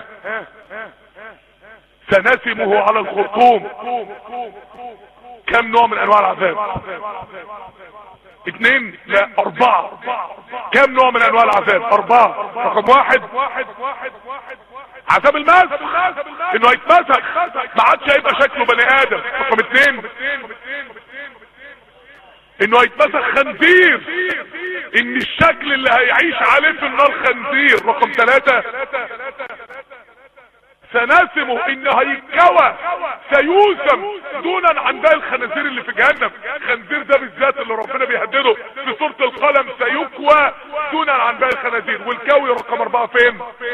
سنسمه على الخرطوم كم نوع من انواع العذاب اثنين لا اربعة كم نوع من انواع العذاب اربعة رقم واحد عذاب المسخ انه يتمسخ ما عادش هيبقى شكله بني ادم رقم اثنين انه هيتمسخ خنزير ان الشكل اللي هيعيش عليه في النار خنزير رقم ثلاثة سناسمه ان هيتكوى سيوسم دونا عن باقي الخنازير اللي في جهنم خنزير ده بالذات اللي ربنا بيهدده في سورة القلم سيكوى دونا عن باقي الخنازير والكوي رقم اربعة فين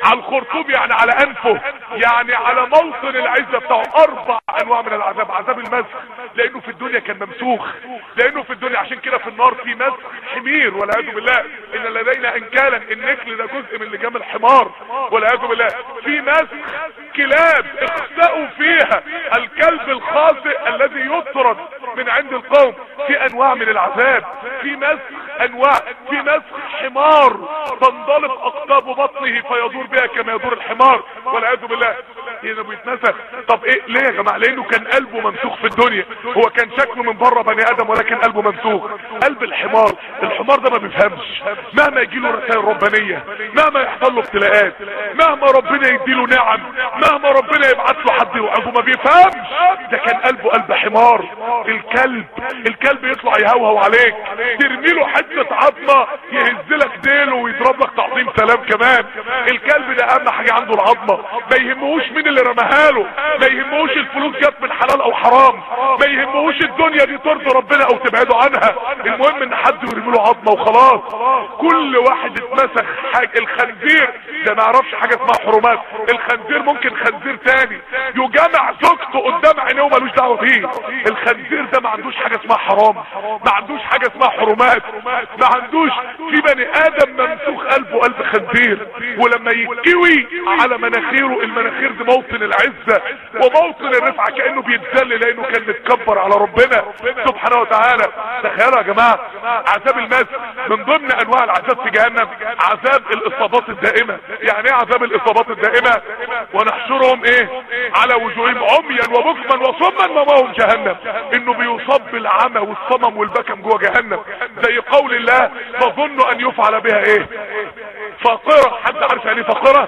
على الخرطوم يعني على انفه يعني على موطن العزة بتاعه اربع انواع من العذاب عذاب المسخ لانه في الدنيا كان ممسوخ لانه في الدنيا عشان كده في النار في مسخ حمير والعياذ بالله ان لدينا انكالا النكل ده جزء من لجام الحمار والعياذ بالله في مسخ كلاب اخسأوا فيها الكلب الخاطئ الذي يطرد من عند القوم في انواع من العذاب في مسخ انواع في مسخ حمار تنضلق اقطاب بطنه فيدور بها كما يدور الحمار والعياذ بالله هنا بيتنسخ طب ايه ليه يا جماعه لانه كان قلبه ممسوخ في الدنيا هو كان شكله من بره بني ادم ولكن قلبه ممسوخ قلب الحمار الحمار ده ما بيفهمش مهما يجي له رسائل ربانيه مهما يحصل له ابتلاءات مهما ربنا يديله نعم مهما ربنا يبعت له حد يوعظه ما بيفهمش ده كان قلبه قلب حمار الكلب الكلب يطلع يهوهو عليك ترمي له حته عظمه يهز لك ديله ويضرب لك تعظيم سلام كمان الكلب ده اهم حاجه عنده العظمه ما يهمهوش مين اللي رماها له ما يهمهوش الفلوس جت من حلال او حرام ما يهمهوش الدنيا دي ترضي ربنا او تبعده عنها المهم ان حد يرمي له عظمه وخلاص كل واحد اتمسخ حاجه الخنزير ده ما يعرفش حاجه اسمها حرمات الخنزير ممكن خنزير تاني يجمع زوجته قدام عينيه ومالوش دعوه بيه الخنزير ده ما عندوش حاجه اسمها حرام ما عندوش حاجه اسمها حرمات ما عندوش في بني ادم ممسوخ قلبه قلب خنزير ولما يكوي على مناخيره المناخير دي موطن العزه وموطن الرفعه كانه بيتذل لانه كان متكبر على ربنا سبحانه وتعالى تخيلوا يا جماعه عذاب المس من ضمن انواع العذاب في جهنم عذاب الاصابات الدائمه يعني ايه عذاب الاصابات الدائمه ونحشرهم ايه على وجوههم عميا وبكما وصما وماهم جهنم انه بيصاب بالعمى والصمم والبكم جوه جهنم زي قول الله تظن ان يفعل بها ايه فاقرة حد عارف يعني فاقرة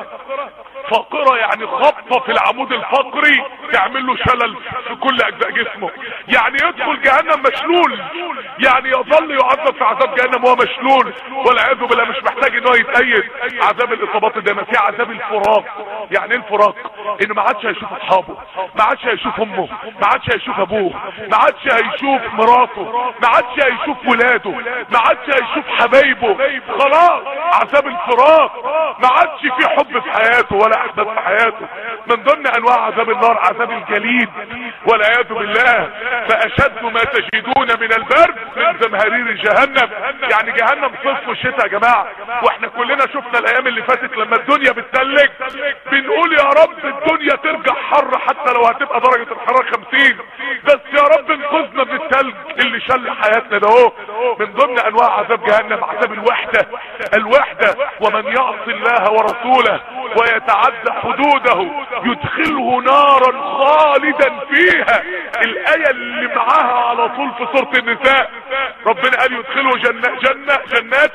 فاقرة يعني خبطة في العمود الفقري تعمل له شلل في كل اجزاء جسمه يعني يدخل جهنم مشلول يعني يظل يعذب في عذاب جهنم وهو مشلول والعياذ بالله مش محتاج ان هو يتأيد عذاب الاصابات ده ما في عذاب الفراق يعني ايه الفراق انه ما عادش هيشوف اصحابه ما عادش هيشوف امه ما عادش هيشوف ابوه ما عادش هيشوف مراته ما عادش هيشوف ولاده ما عادش هيشوف حبايبه خلاص عذاب الفراق ما عادش في حب في حياته ولا احداث في حياته من ضمن انواع عذاب النار عذاب الجليد والعياذ بالله فاشد ما تجدون من البرد من زمهرير جهنم يعني جهنم صيف وشتاء يا جماعه واحنا كلنا شفنا الايام اللي فاتت لما الدنيا بتتلج بنقول يا رب الدنيا ترجع حر حتى لو هتبقى درجه الحراره 50 بس يا رب انقذنا من التلج اللي شل حياتنا ده اهو من ضمن انواع عذاب جهنم عذاب الوحده الوحده ومن يعصي الله ورسوله ويتعدى حدوده يدخله نارا خالدا فيها الايه اللي معاها على طول في سوره النساء ربنا قال يدخله جنة جنة جنات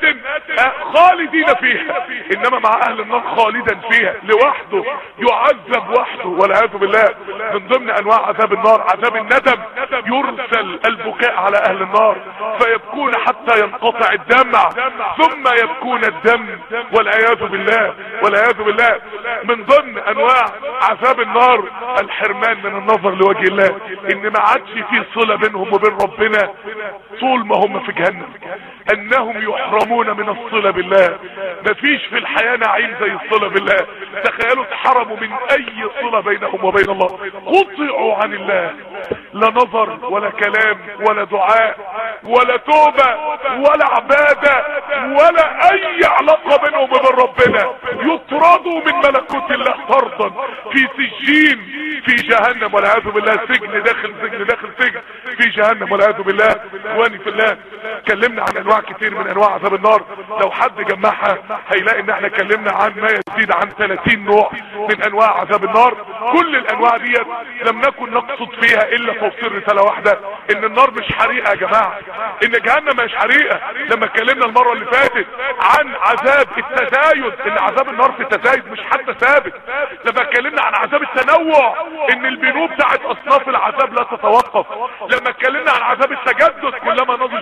خالدين فيها انما مع اهل النار خالدا فيها لوحده يعذب وحده والعياذ بالله من ضمن انواع عذاب النار عذاب الندم يرسل البكاء على اهل النار فيبكون حتى ينقطع الدمع ثم يبكون الدم والعياذ بالله والعياذ بالله من ضمن انواع عذاب النار الحرمان من النظر لوجه الله ان ما عادش في صلة بينهم وبين ربنا طول ما هم في جهنم انهم يحرمون من الصلة بالله مفيش في الحياة نعيم زي الصلة بالله تخيلوا اتحرموا من اي صلة بينهم وبين الله قطعوا عن الله لا نظر ولا كلام ولا دعاء ولا توبة ولا عبادة ولا اي علاقة بينهم وبين ربنا يطردوا من ملكوت الله طردا في سجين في جهنم والعياذ بالله سجن داخل سجن داخل سجن في جهنم والعياذ بالله واني في الله اتكلمنا عن انواع كتير من انواع عذاب النار لو حد جمعها هيلاقي ان احنا اتكلمنا عن ما يزيد عن 30 نوع من انواع عذاب النار كل الانواع ديت لم نكن نقصد فيها الا توصيل رسالة واحدة ان النار مش حريقة يا جماعة ان جهنم مش حريقة لما اتكلمنا المرة اللي فاتت عن عذاب التزايد ان عذاب النار في التزايد مش حتى ثابت لما اتكلمنا عن عذاب التنوع ان البنوب بتاعت اصناف العذاب لا تتوقف لما اتكلمنا عن عذاب التجدد كلما نضجت جلودهم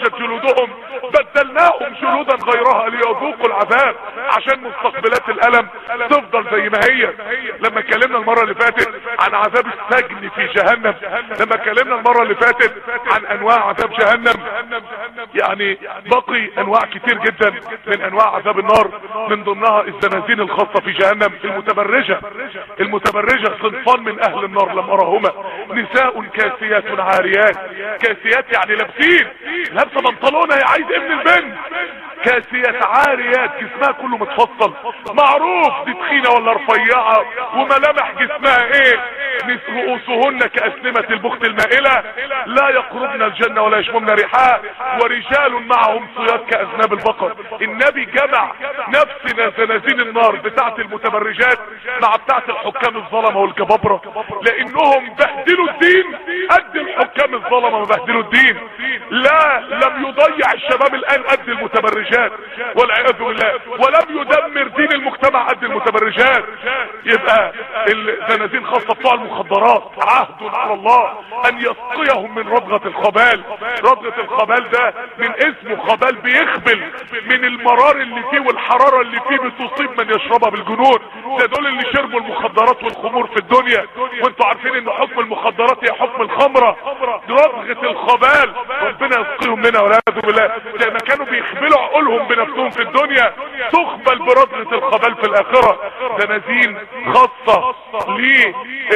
جلودهم بدلناهم جلودا غيرها ليذوقوا العذاب عشان مستقبلات الالم تفضل زي ما هي لما اتكلمنا المرة اللي فاتت عن عذاب السجن في جهنم لما اتكلمنا المرة اللي فاتت عن انواع عذاب جهنم يعني بقي انواع كتير جدا من انواع عذاب النار من ضمنها الزنازين الخاصة في جهنم المتبرجة المتبرجة صنفان من اهل النار لم اراهما نساء كاسيات عاريات كاسيات يعني لابسين لابسه بنطلونها هي عايز ابن البنت كاسيات عاريات جسمها كله متفصل معروف دي تخينه ولا رفيعه وملامح جسمها ايه رؤوسهن كاسنمه البخت المائله لا يقربن الجنه ولا يشممن ريحها ورجال معهم صياد كاذناب البقر النبي جمع نفس زنازين النار بتاعه المتبرجات مع بتاعه الحكام الظلمه والجبابره لانهم بهدلوا الدين قد الحكام الظلمه ما بهدلوا الدين لا لم يضيع الشباب الان قد المتبرجات والعياذ بالله ولم يدمر دين المجتمع قد المتبرجات يبقى الزنازين خاصه بتوع المخدرات عهد على الله ان يسقيهم من رضغه الخبال رضغه الخبال ده من اسمه خبال بيخبل من المرار اللي فيه والحراره اللي فيه بتصيب من يشربها بالجنون ده دول اللي شربوا المخدرات والخمور في الدنيا وانتوا عارفين ان حكم المخدرات هي حكم الخمره رضغه الخبال ربنا يسقيهم منها والعياذ بالله زي ما كانوا بيخبلوا عقولهم بنفسهم في الدنيا تخبل برضغه الخبال في الاخره زنازين خاصه ل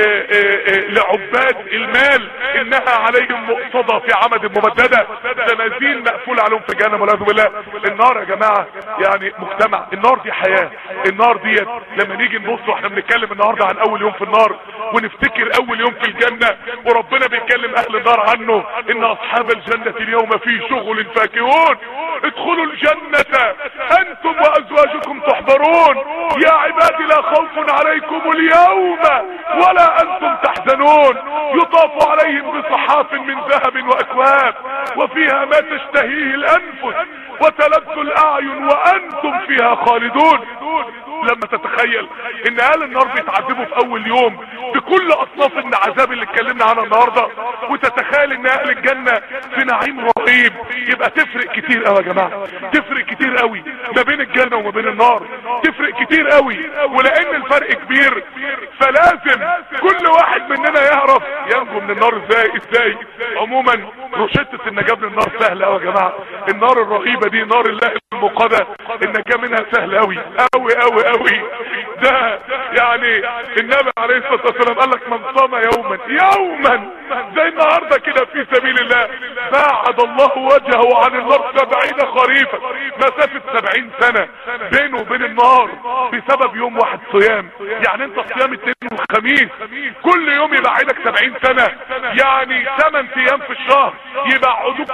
لعباد المال انها عليهم مقصده في عمد ممدده زنازين مقفول عليهم في جهنم والعياذ بالله النار يا جماعه يعني مجتمع النار دي حياه النار ديت لما نيجي نبص واحنا بنتكلم النهارده عن اول يوم في النار ونفتكر اول يوم في الجنه وربنا بيتكلم اهل النار عنه ان اصحاب الجنه اليوم في شغل فاكهون ادخلوا الجنه انتم وازواجكم تحضرون يا عبادي لا خوف عليكم اليوم ولا انتم تحزنون يطاف عليهم بصحاف من ذهب واكواب وفيها ما تشتهيه الانفس وتلذ الاعين وانتم فيها خالدون لما تتخيل ان اهل النار بيتعذبوا في اول يوم بكل اصناف العذاب اللي اتكلمنا عنها النهارده وتتخيل ان اهل الجنه في نعيم رهيب يبقى تفرق كتير قوي يا جماعه تفرق كتير قوي ما بين الجنه وما بين النار تفرق كتير قوي ولان الفرق كبير فلازم كل واحد مننا يعرف ينجو من النار ازاي ازاي عموما روشته النجاه من النار سهله قوي يا جماعه النار الرهيبه دي نار الله المقاده النجاه منها سهله قوي قوي قوي قوي ده يعني النبي عليه الصلاه والسلام قال لك من صام يوما يوما زي النهارده كده في سبيل الله باعد الله وجهه عن النار سبعين خريفا مسافه سبعين سنه بينه وبين النار بسبب يوم واحد صيام يعني انت صيام الاثنين والخميس كل يوم يبعدك سبعين سنه يعني 8 ايام في الشهر يبعدوك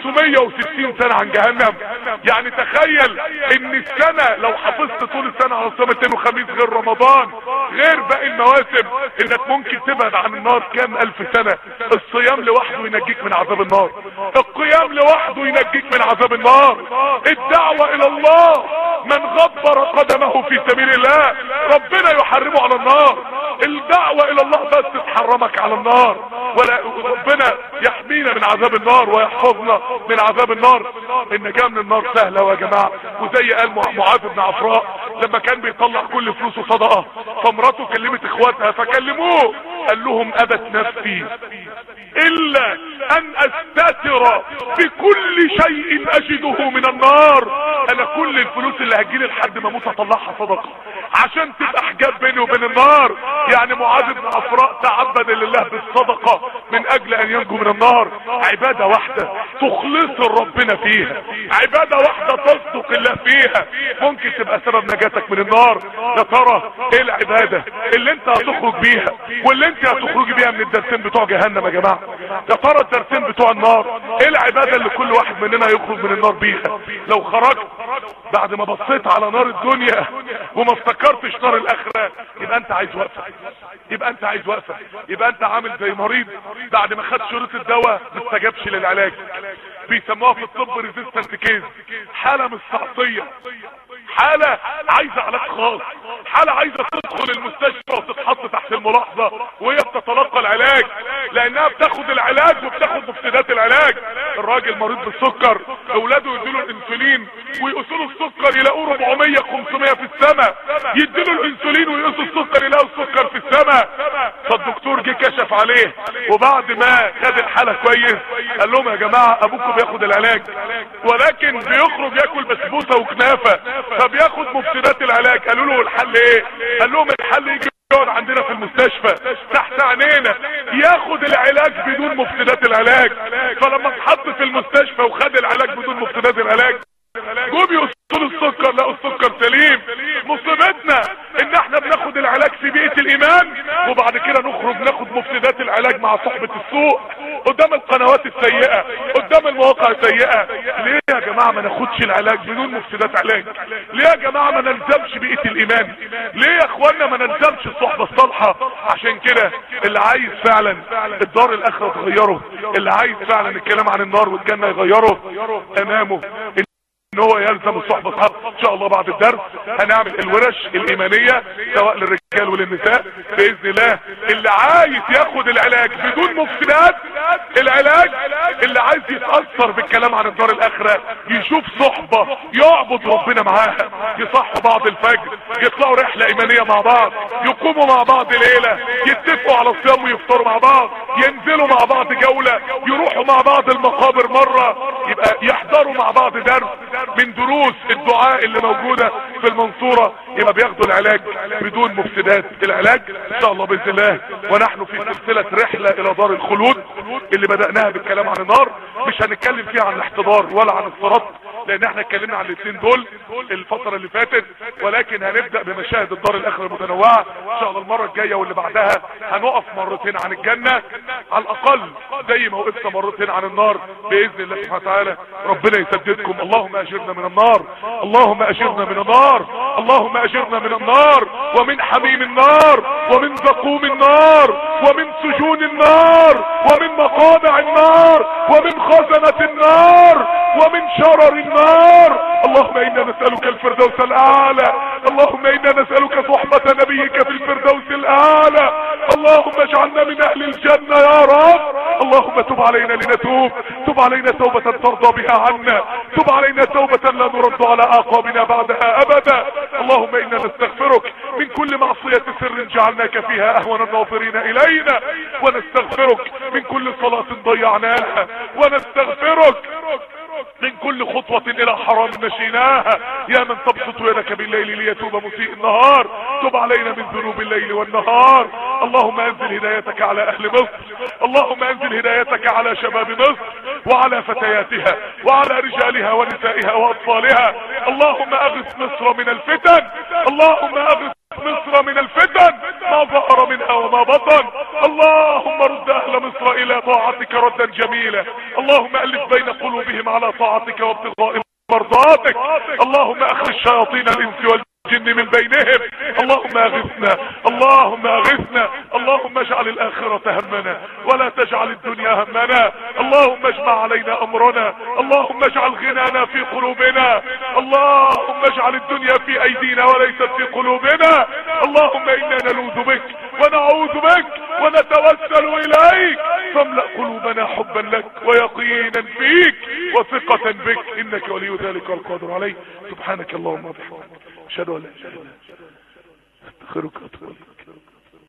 560 سنه عن جهنم يعني تخيل ان السنه لو حافظت طول السنه على صيام الاثنين وخميس غير رمضان غير باقي المواسم انك ممكن تبعد عن النار كام الف سنة الصيام لوحده ينجيك من عذاب النار القيام لوحده ينجيك من عذاب النار الدعوة الى الله من غبر قدمه في سبيل الله ربنا يحرمه على النار الدعوة الى الله بس تحرمك على النار ولا ربنا يحمينا من عذاب النار ويحفظنا من عذاب النار النجاة من النار سهلة يا جماعة وزي قال معاذ بن عفراء لما كان بيطلع كل فلوسه صدقة فمراته كلمت اخواتها فكلموه قال لهم ابت نفسي الا ان استتر بكل شيء اجده من النار انا كل الفلوس اللي هتجيلي لحد ما اموت اطلعها صدقه عشان تبقى حجاب بيني وبين النار يعني معاذ بن عفراء تعبد لله بالصدقه من اجل ان ينجو من النار عباده واحده تخلص ربنا فيها عباده واحده تصدق الله فيها ممكن تبقى سبب نجاتك من النار يا ترى ايه العباده اللي انت هتخرج بيها واللي انت هتخرجي بيها من الدرسين بتوع جهنم يا جماعه يا ترى الدرسين بتوع النار ايه العباده اللي كل واحد مننا يخرج من النار بيها لو خرجت بعد ما بصيت على نار الدنيا وما افتكرتش نار الاخره يبقى انت عايز وقفه يبقى انت عايز وقفه يبقى انت عامل زي مريض بعد ما خد شروط الدواء ما استجابش للعلاج بيسموها في الطب ريزيستنت كيز حاله مستعصيه حالة عايزة علاج خاص حالة عايزة تدخل المستشفى وتتحط تحت الملاحظة وهي بتتلقى العلاج لانها بتاخد العلاج وبتاخد مفسدات العلاج الراجل مريض بالسكر اولاده يديله الانسولين ويقيسوا له السكر يلاقوه 400 500 في السماء يديله الانسولين ويقيسوا السكر يلاقوا السكر في السماء فالدكتور جه كشف عليه وبعد ما خد الحالة كويس قال لهم يا جماعة ابوكم بياخد العلاج ولكن بيخرج ياكل بسبوسة وكنافة فبياخد مفسدات العلاج قالوا له الحل ايه قال لهم الحل يجي يقعد عندنا في المستشفى تحت عينينا ياخد العلاج بدون مفسدات العلاج فلما اتحط في المستشفى وخد العلاج بدون مفسدات العلاج جم يوصلوا السكر لقوا السكر سليم مصيبتنا ان احنا بناخد العلاج في بيئة الايمان وبعد كده نخرج ناخد مفسدات العلاج مع صحبة السوء قدام القنوات السيئة قدام المواقع السيئة ليه يا جماعة ما ناخدش العلاج بدون مفسدات علاج ليه يا جماعة ما نلزمش بيئة الايمان ليه يا اخوانا ما نلزمش الصحبة الصالحة عشان كده اللي عايز فعلا الدار الاخرة تغيره اللي عايز فعلا الكلام عن النار والجنة يغيره امامه ان هو يلزم الصحبة اصحاب ان شاء الله بعد الدرس هنعمل الورش الايمانية سواء للرجال وللنساء باذن الله اللي عايز ياخد العلاج بدون مفسدات العلاج اللي عايز يتأثر بالكلام عن الدار الاخرة يشوف صحبة يعبد ربنا معاها يصحوا بعض الفجر يطلعوا رحلة ايمانية مع بعض يقوموا مع بعض ليلة يتفقوا على الصيام ويفطروا مع بعض ينزلوا مع بعض جولة يروحوا مع بعض المقابر مرة يبقى يحضروا مع بعض درس من دروس الدعاء اللي موجودة في المنصورة يبقى بياخدوا العلاج بدون مفسدات العلاج ان شاء الله باذن الله ونحن في سلسلة رحلة الى دار الخلود اللي بدأناها بالكلام عن النار مش هنتكلم فيها عن الاحتضار ولا عن الصراط لان احنا اتكلمنا عن الاثنين دول الفترة اللي فاتت ولكن هنبدأ بمشاهد الدار الاخرة المتنوعة ان شاء الله المرة الجاية واللي بعدها هنقف مرتين عن الجنة على الاقل زي ما وقفنا مرتين عن النار باذن الله سبحانه وتعالى ربنا يسددكم اللهم اجرنا من النار اللهم اجرنا من النار اللهم اجرنا من النار ومن حميم النار ومن زقوم النار ومن سجون النار ومن مقامع النار ومن خزنة النار ومن شرر النار اللهم انا نسألك الفردوس الاعلى اللهم انا نسألك صحبة نبيك في الفردوس الاعلى اللهم اجعلنا من اهل الجنة يا رب اللهم تب علينا لنتوب تب علينا توبة ترضى بها عنا تب علينا توبة لا نرد على اعقابنا بعدها ابدا اللهم انا نستغفرك من كل معصية سر جعلناك فيها اهون الناظرين الينا ونستغفرك من كل صلاة ضيعناها ونستغفرك من كل خطوة الى حرام مشيناها يا من تبسط يدك بالليل ليتوب مسيء النهار تب علينا من ذنوب الليل والنهار اللهم انزل هدايتك على اهل مصر اللهم انزل هدايتك على شباب مصر وعلى فتياتها وعلى رجالها ونسائها واطفالها اللهم اغث مصر من الفتن اللهم اغث مصر من الفتن ما ظهر منها وما بطن اللهم رد اهل مصر الى طاعتك ردا جميلا اللهم الف بين قلوبهم على طاعتك وابتغاء مرضاتك اللهم اخرج شياطين الانس والجن من بينهم اللهم اغثنا اللهم اغثنا اللهم اجعل الاخرة همنا ولا تجعل الدنيا همنا اللهم اجمع علينا امرنا اللهم اجعل غنانا في قلوبنا اللهم اجعل الدنيا في ايدينا وليست في قلوبنا اللهم انا نلوذ بك ونعوذ بك ونتوسل اليك فاملأ قلوبنا حبا لك ويقينا فيك وثقة بك انك ولي ذلك والقادر عليه سبحانك اللهم وبحمدك اشهد ان لا اله الا انت استغفرك